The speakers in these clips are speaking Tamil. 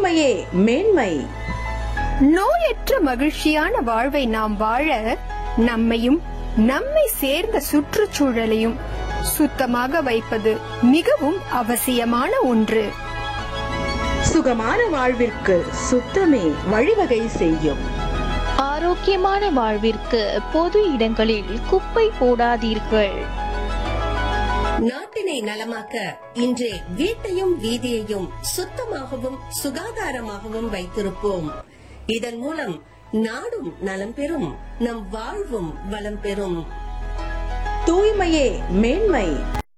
தூய்மையே மேன்மை நோயற்ற மகிழ்ச்சியான வாழ்வை நாம் வாழ நம்மையும் நம்மை சேர்ந்த சுற்றுச்சூழலையும் சுத்தமாக வைப்பது மிகவும் அவசியமான ஒன்று சுகமான வாழ்விற்கு சுத்தமே வழிவகை செய்யும் ஆரோக்கியமான வாழ்விற்கு பொது இடங்களில் குப்பை போடாதீர்கள் நாட்டினை நலமாக்க இன்றே வீட்டையும் வீதியையும் சுத்தமாகவும் சுகாதாரமாகவும் வைத்திருப்போம் இதன் மூலம் நாடும் நலம் பெறும் நம் வாழ்வும் வளம் பெறும் தூய்மையே மேன்மை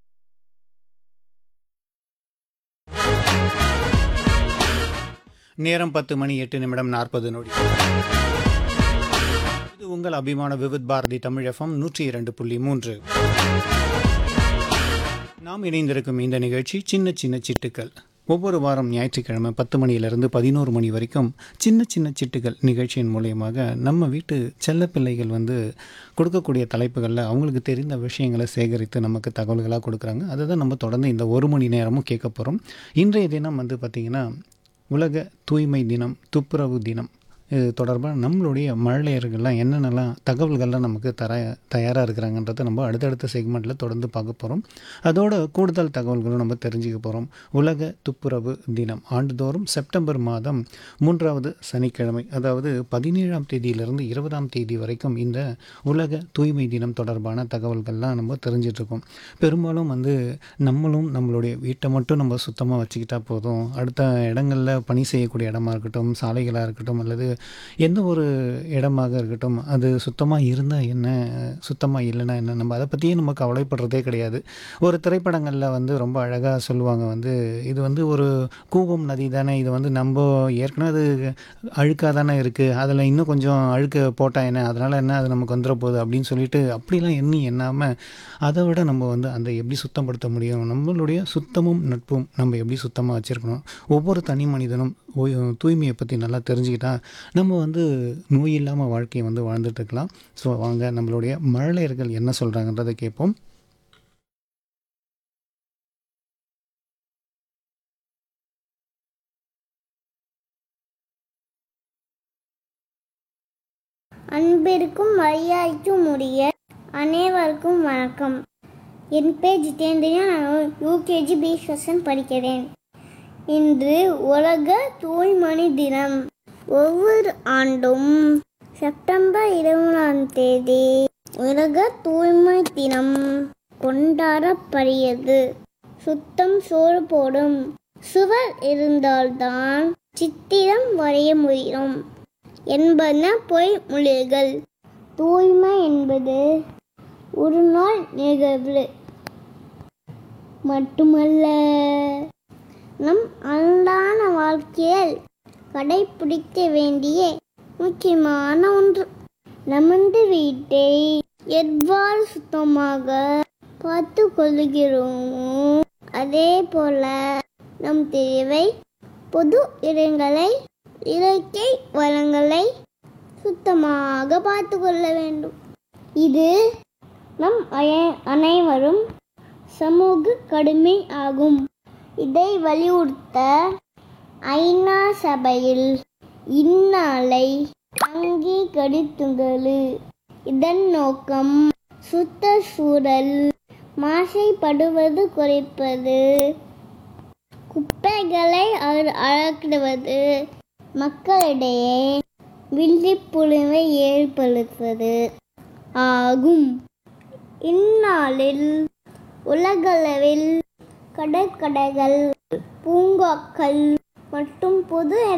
நேரம் பத்து மணி எட்டு நிமிடம் நாற்பது நொடி இது உங்கள் அபிமான விவித் பாரதி தமிழ் எஃப்எம் நூற்றி இரண்டு புள்ளி மூன்று நாம் இணைந்திருக்கும் இந்த நிகழ்ச்சி சின்ன சின்ன சிட்டுக்கள் ஒவ்வொரு வாரம் ஞாயிற்றுக்கிழமை பத்து மணியிலிருந்து பதினோரு மணி வரைக்கும் சின்ன சின்ன சிட்டுகள் நிகழ்ச்சியின் மூலியமாக நம்ம வீட்டு செல்லப்பிள்ளைகள் வந்து கொடுக்கக்கூடிய தலைப்புகளில் அவங்களுக்கு தெரிந்த விஷயங்களை சேகரித்து நமக்கு தகவல்களாக கொடுக்குறாங்க அதை தான் நம்ம தொடர்ந்து இந்த ஒரு மணி நேரமும் கேட்க போகிறோம் இன்றைய தினம் வந்து பார்த்திங்கன்னா உலக தூய்மை தினம் துப்புரவு தினம் இது தொடர்பாக நம்மளுடைய மழலையர்கள்லாம் என்னென்னலாம் தகவல்கள்லாம் நமக்கு தர தயாராக இருக்கிறாங்கன்றதை நம்ம அடுத்தடுத்த செக்மெண்ட்டில் தொடர்ந்து பார்க்க போகிறோம் அதோட கூடுதல் தகவல்களும் நம்ம தெரிஞ்சுக்க போகிறோம் உலக துப்புரவு தினம் ஆண்டுதோறும் செப்டம்பர் மாதம் மூன்றாவது சனிக்கிழமை அதாவது பதினேழாம் தேதியிலிருந்து இருபதாம் தேதி வரைக்கும் இந்த உலக தூய்மை தினம் தொடர்பான தகவல்கள்லாம் நம்ம தெரிஞ்சிட்ருக்கோம் பெரும்பாலும் வந்து நம்மளும் நம்மளுடைய வீட்டை மட்டும் நம்ம சுத்தமாக வச்சுக்கிட்டா போதும் அடுத்த இடங்களில் பணி செய்யக்கூடிய இடமா இருக்கட்டும் சாலைகளாக இருக்கட்டும் அல்லது எந்த ஒரு இடமாக இருக்கட்டும் அது சுத்தமாக இருந்தால் என்ன சுத்தமாக இல்லைன்னா என்ன நம்ம அதை பற்றியே நம்ம கவலைப்படுறதே கிடையாது ஒரு திரைப்படங்களில் வந்து ரொம்ப அழகாக சொல்லுவாங்க வந்து இது வந்து ஒரு கூவம் நதி தானே இது வந்து நம்ம ஏற்கனவே அது அழுக்காக தானே இருக்குது அதில் இன்னும் கொஞ்சம் அழுக்கு போட்டால் என்ன அதனால் என்ன அது நமக்கு வந்துட போகுது அப்படின்னு சொல்லிட்டு அப்படிலாம் எண்ணி எண்ணாமல் அதை விட நம்ம வந்து அந்த எப்படி சுத்தப்படுத்த முடியும் நம்மளுடைய சுத்தமும் நட்பும் நம்ம எப்படி சுத்தமாக வச்சுருக்கணும் ஒவ்வொரு தனி மனிதனும் ஓய்- தூய்மையை பற்றி நல்லா தெரிஞ்சுக்கிட்டா நம்ம வந்து நோய் இல்லாமல் வாழ்க்கையை வந்து வாழ்ந்துட்டு இருக்கலாம் ஸோ வாங்க நம்மளுடைய மழலையர்கள் என்ன சொல்கிறாங்கன்றதை கேட்போம் அன்பிற்கும் மரியாதைக்கும் உரிய அனைவருக்கும் வணக்கம் என் பேர் ஜிதேந்திரியா நான் யூகேஜி பி செஷன் படிக்கிறேன் இன்று உலக தூய்மணி தினம் ஒவ்வொரு ஆண்டும் செப்டம்பர் இருபதாம் தேதி உலக தூய்மை தினம் கொண்டாடப்படுகிறது சுத்தம் சோறு போடும் சுவர் இருந்தால்தான் சித்திரம் வரைய முடியும் என்பன பொய்மொழிகள் தூய்மை என்பது ஒரு நாள் நிகழ்வு மட்டுமல்ல நம் அன்றாட வாழ்க்கையில் கடைபிடிக்க வேண்டிய முக்கியமான ஒன்று நமது வீட்டை எவ்வாறு சுத்தமாக பார்த்து கொள்கிறோமோ அதே போல நம் தேவை பொது இடங்களை இயற்கை வளங்களை சுத்தமாக பார்த்து கொள்ள வேண்டும் இது நம் அய- அனைவரும் சமூக கடுமை ஆகும் இதை வலியுறுத்த ஐநா சபையில் இந்நாளை அங்கீகரித்துள்ளது இதன் நோக்கம் சுத்த சூழல் மாசைப்படுவது குறைப்பது குப்பைகளை அக- அகற்றுவது மக்களிடையே விழிப்புணர்வை ஏற்படுத்துவது ஆகும் இந்நாளில் உலகளவில் கடற்கடைகள் பூங்காக்கள் மற்றும் பொது